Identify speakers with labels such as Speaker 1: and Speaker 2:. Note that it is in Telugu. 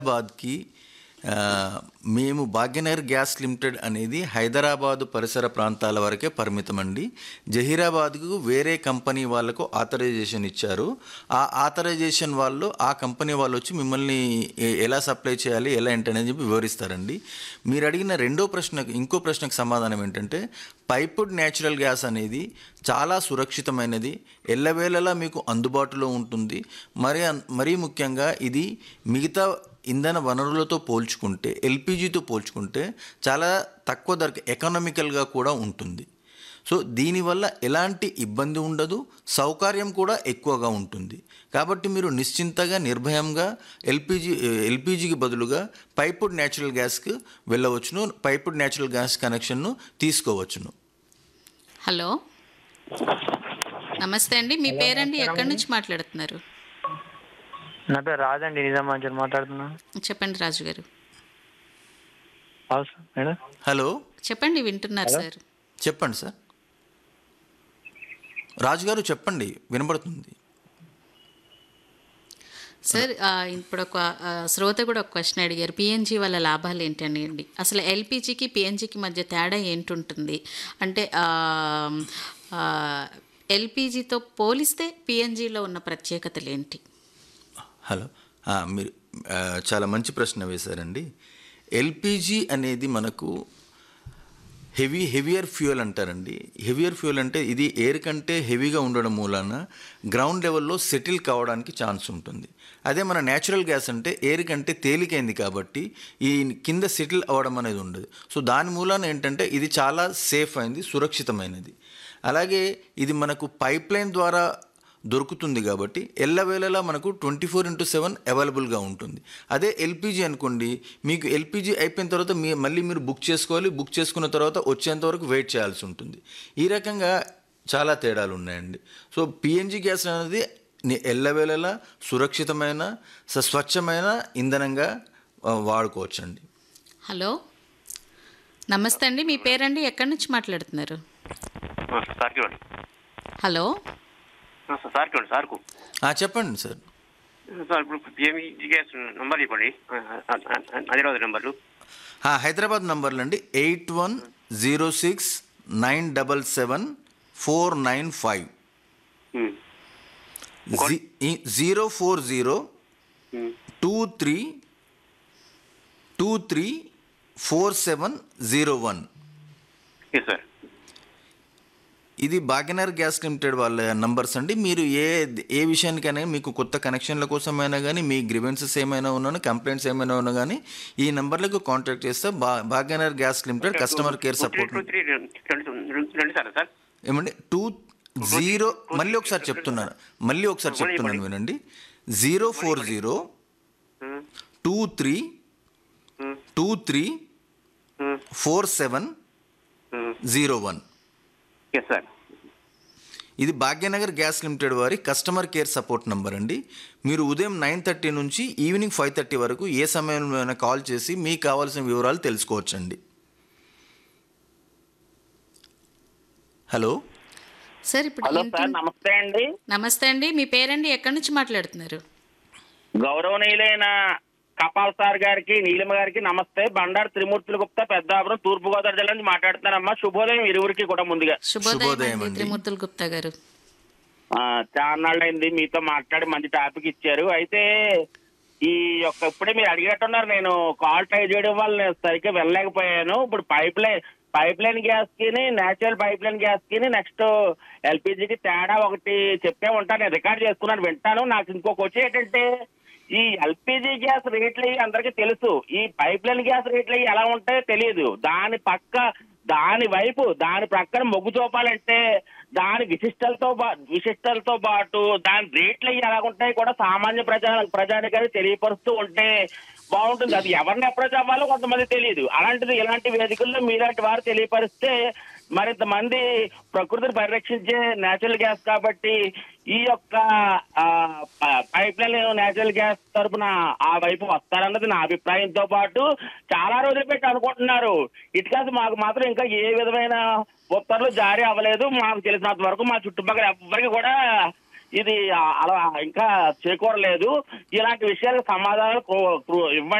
Speaker 1: హైదరాబాద్కి ఆ, మేము భాగ్యనగర్ గ్యాస్ లిమిటెడ్ అనేది హైదరాబాదు పరిసర ప్రాంతాల వరకే పరిమితం అండి జహీరాబాద్కు వేరే కంపెనీ వాళ్ళకు ఆథరైజేషన్ ఇచ్చారు ఆ ఆథరైజేషన్ వాళ్ళు ఆ కంపెనీ వాళ్ళు వచ్చి మిమ్మల్ని ఎ- ఎలా సప్లై చేయాలి ఎలా ఏంటనేది చెప్పి వివరిస్తారండి మీరు అడిగిన రెండో ప్రశ్నకు ఇంకో ప్రశ్నకు సమాధానం ఏంటంటే పైపుడ్ న్యాచురల్ గ్యాస్ అనేది చాలా సురక్షితమైనది ఎల్లవేళలా మీకు అందుబాటులో ఉంటుంది మరి అన్- మరీ ముఖ్యంగా ఇది మిగతా ఇంధన వనరులతో పోల్చుకుంటే ఎల్పిజితో పోల్చుకుంటే చాలా తక్కువ ధరకు ఎకనామికల్గా కూడా ఉంటుంది సో దీనివల్ల ఎలాంటి ఇబ్బంది ఉండదు సౌకర్యం కూడా ఎక్కువగా ఉంటుంది కాబట్టి మీరు నిశ్చింతగా నిర్భయంగా ఎల్పిజి ఎల్పిజికి బదులుగా పైపుడ్ న్యాచురల్ గ్యాస్కి వెళ్ళవచ్చును పైపుడ్ న్యాచురల్ గ్యాస్ కనెక్షన్ను తీసుకోవచ్చును
Speaker 2: హలో నమస్తే అండి మీ పేరండి ఎక్కడి నుంచి మాట్లాడుతున్నారు
Speaker 3: నా పేరు రాజండి నిజామాబాద్ నుంచి మాట్లాడుతున్నా
Speaker 2: చెప్పండి రాజు గారు
Speaker 3: అవును సార్ మేడం
Speaker 1: హలో
Speaker 2: చెప్పండి వింటున్నారు సార్
Speaker 1: చెప్పండి సార్ రాజుగారు చెప్పండి వినబడుతుంది
Speaker 2: సార్ ఆ, ఇప్పుడు ఒక ఆ, శ్రోత కూడా ఒక క్వశ్చన్ అడిగారు పిఎన్జి వల్ల లాభాలు ఏంటండి అండి అసలు ఎల్పిజికి పిఎన్జికి మధ్య తేడా ఏంటుంటుంది అంటే ఎల్పిజితో పోలిస్తే పిఎన్జిలో ఉన్న ప్రత్యేకతలు ఏంటి
Speaker 1: హలో ఆ, మీరు ఆ, చాలా మంచి ప్రశ్న వేశారండి ఎల్పిజి అనేది మనకు హెవీ హెవియర్ ఫ్యూయల్ అంటారండి హెవియర్ ఫ్యూయల్ అంటే ఇది ఎయిర్ కంటే హెవీగా ఉండడం మూలాన గ్రౌండ్ లెవెల్లో సెటిల్ కావడానికి ఛాన్స్ ఉంటుంది అదే మన న్యాచురల్ గ్యాస్ అంటే ఎయిర్ కంటే తేలికైంది కాబట్టి ఈ కింద సెటిల్ అవ్వడం అనేది ఉండదు సో దాని మూలాన ఏంటంటే ఇది చాలా సేఫ్ అయింది సురక్షితమైనది అలాగే ఇది మనకు పైప్ లైన్ ద్వారా దొరుకుతుంది కాబట్టి ఎల్లవేళలా మనకు ట్వంటీ ఫోర్ ఇంటూ సెవెన్ అవైలబుల్గా ఉంటుంది అదే ఎల్పిజి అనుకోండి మీకు ఎల్పిజి అయిపోయిన తర్వాత మీ మళ్ళీ మీరు బుక్ చేసుకోవాలి బుక్ చేసుకున్న తర్వాత వచ్చేంత వరకు వెయిట్ చేయాల్సి ఉంటుంది ఈ రకంగా చాలా తేడాలు ఉన్నాయండి సో పిఎన్జి గ్యాస్ అనేది ని- ఎల్లవేళలా సురక్షితమైన స- స్వచ్ఛమైన ఇంధనంగా ఆ, వాడుకోవచ్చండి
Speaker 2: హలో నమస్తే అండి మీ పేరండి ఎక్కడి నుంచి మాట్లాడుతున్నారు
Speaker 4: సార్కి ఇవ్వండి
Speaker 2: హలో
Speaker 4: సార్కి ఇవ్వండి సార్కు
Speaker 1: ఆ, చెప్పండి సార్
Speaker 4: సార్ ఇప్పుడు పిఎంఈ గ్యాస్ నంబర్ చెప్పండి హైదరాబాద్ నెంబర్లు
Speaker 1: ఆ, హైదరాబాద్ నంబర్లు అండి eight one zero six nine double seven four nine five
Speaker 4: um.
Speaker 1: Zero four zero
Speaker 4: um.
Speaker 1: Two three two three four seven zero one
Speaker 4: yes sir
Speaker 1: ఇది భాగ్యనగర్ గ్యాస్ లిమిటెడ్ వాళ్ళ నంబర్స్ అండి మీరు ఏ ఏ విషయానికైనా మీకు కొత్త కనెక్షన్ల కోసమైనా కానీ మీ గ్రివెన్సెస్ ఏమైనా ఉన్నా కంప్లైంట్స్ ఏమైనా ఉన్నా కానీ ఈ నంబర్లకు కాంటాక్ట్ చేస్తే బా Bhagyanagar gas limited customer care support
Speaker 4: two three రెండు రెండు రెండు సార్ సార్
Speaker 1: ఏమండి టూ జీరో మళ్ళీ ఒకసారి చెప్తున్నాను మళ్ళీ ఒకసారి చెప్తున్నాను వినండి zero four zero
Speaker 4: um.
Speaker 1: Two three
Speaker 4: um.
Speaker 1: Two three
Speaker 4: um.
Speaker 1: Four seven
Speaker 4: um.
Speaker 1: Zero one
Speaker 4: yes sir
Speaker 1: ఇది భాగ్యనగర్ గ్యాస్ లిమిటెడ్ వారి కస్టమర్ కేర్ సపోర్ట్ నంబర్ అండి మీరు ఉదయం నైన్ థర్టీ నుంచి ఈవినింగ్ ఫైవ్ థర్టీ వరకు ఏ సమయంలో కాల్ చేసి మీకు కావాల్సిన వివరాలు తెలుసుకోవచ్చండి హలో
Speaker 2: సార్ ఇప్పుడు
Speaker 5: హలో
Speaker 2: ఇంటి-
Speaker 5: సార్ నమస్తే అండి
Speaker 2: నమస్తే అండి మీ పేరండి ఎక్కడి నుంచి మాట్లాడుతున్నారు
Speaker 5: గౌరవనీయులైన కపాల్ సార్ గారికి నీలిమ గారికి నమస్తే బండారు త్రిమూర్తుల గుప్తా పెద్దాపురం తూర్పు గోదావరి జిల్లా నుంచి మాట్లాడుతున్నానమ్మా శుభోదయం ఇరువురికి కూడా ముందుగా
Speaker 2: శుభోదయం
Speaker 1: శుభోదయం
Speaker 2: అండి
Speaker 1: అండి.
Speaker 2: త్రిమూర్తులు గుప్తా గారు
Speaker 5: ఆ, చాన్నాళ్ళైంది మీతో మాట్లాడి మంచి టాపిక్ ఇచ్చారు అయితే ఈ యొక్క ఇప్పుడే మీరు అడిగేట్టున్నారు నేను కాల్ ట్రై చేయడం వల్ల నేను సరిగ్గా వెళ్ళలేకపోయాను ఇప్పుడు pipeline pipeline gas కి నేచురల్ పైప్ లైన్ గ్యాస్ కి నెక్స్ట్ ఎల్పిజికి తేడా ఒకటి చెప్పే ఉంటాను నేను రికార్డ్ చేసుకున్నాను వింటాను నాకు ఇంకొక వచ్చి ఏంటంటే ఈ ఎల్పిజి గ్యాస్ రేట్లు అయ్యి అందరికీ తెలుసు ఈ పైప్ లైన్ గ్యాస్ రేట్లు అయ్యి ఎలా ఉంటాయో తెలియదు దాని పక్క దాని వైపు దాని ప్రక్కన మొగ్గు చూపాలంటే దాని విశిష్టలతో పా- విశిష్టలతో పాటు దాని రేట్లు అయ్యి ఎలా ఉంటాయి కూడా సామాన్య ప్రజా ప్రజానికానికి తెలియపరుస్తూ ఉంటే బాగుంటుంది అది ఎవరిని అప్రోచ్ అవ్వాలో కొంతమంది తెలియదు అలాంటిది ఇలాంటి వేదికల్లో మీలాంటి వారు తెలియపరిస్తే మరింత మంది ప్రకృతిని పరిరక్షించే నేచురల్ గ్యాస్ కాబట్టి ఈ యొక్క పైప్ లైన్ నేచురల్ గ్యాస్ తరపున ఆ వైపు వస్తారన్నది నా అభిప్రాయంతో పాటు చాలా రోజులు పెట్టి అనుకుంటున్నారు ఇటు కాదు మాకు మాత్రం ఇంకా ఏ విధమైన ఉత్తర్వులు జారీ అవ్వలేదు మాకు తెలిసినంత వరకు మా చుట్టుపక్కల ఎవ్వరికి కూడా ఇది ఆ- అలా ఇంకా చేకూరలేదు ఇలాంటి విషయాలకు సమాధానాలు కో- కో- ఇవ్వండి